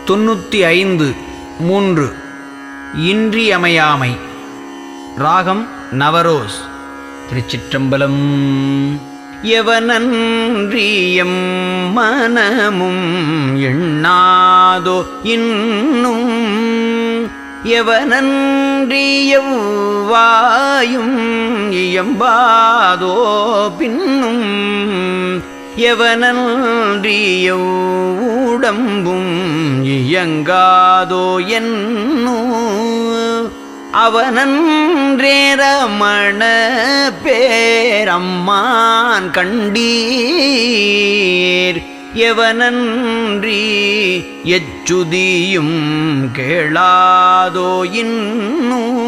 தொண்ணூற்றி ஐந்து மூன்று இன்றியமையாமை ராகம் நவரோஸ் திருச்சிற்றம்பலம் எவனன்றியம் மனமும் எண்ணாதோ இன்னும் எவனன்றியவாயும் இயம்பாதோ பின்னும் எவனன்றிய உடம்பும் இயங்காதோ என்னோ அவனன்றேரமண பேரம்மான் கண்டீர் எவனன்றி எச்சுதியும் கேளாதோ இன்னும்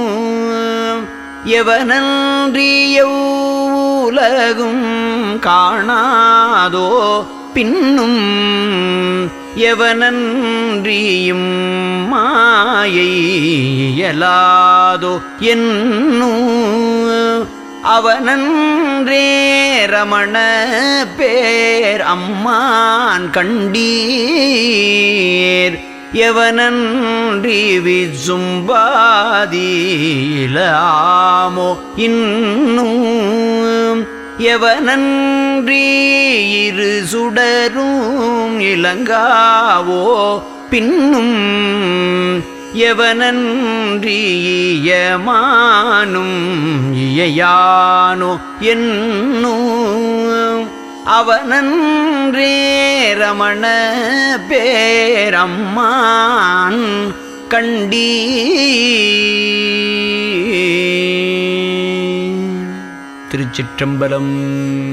எவனன்றிய உலகும் காணாதோ பின்னும் எவனன்றியும் மாயை இயலாதோ என்னும் அவனன்றே ரமண பேர் அம்மான் கண்டீர் எவனன்றி விசும்பாதீலாமோ இன்னும் எவனன்றி இரு சுடரும் இளங்காவோ பின்னும் எவனன்றியமானும் இயையானோ என்னும் அவனன்றே ரமண பேரம்மான் கண்டீ திருச்சிற்றம்பலம்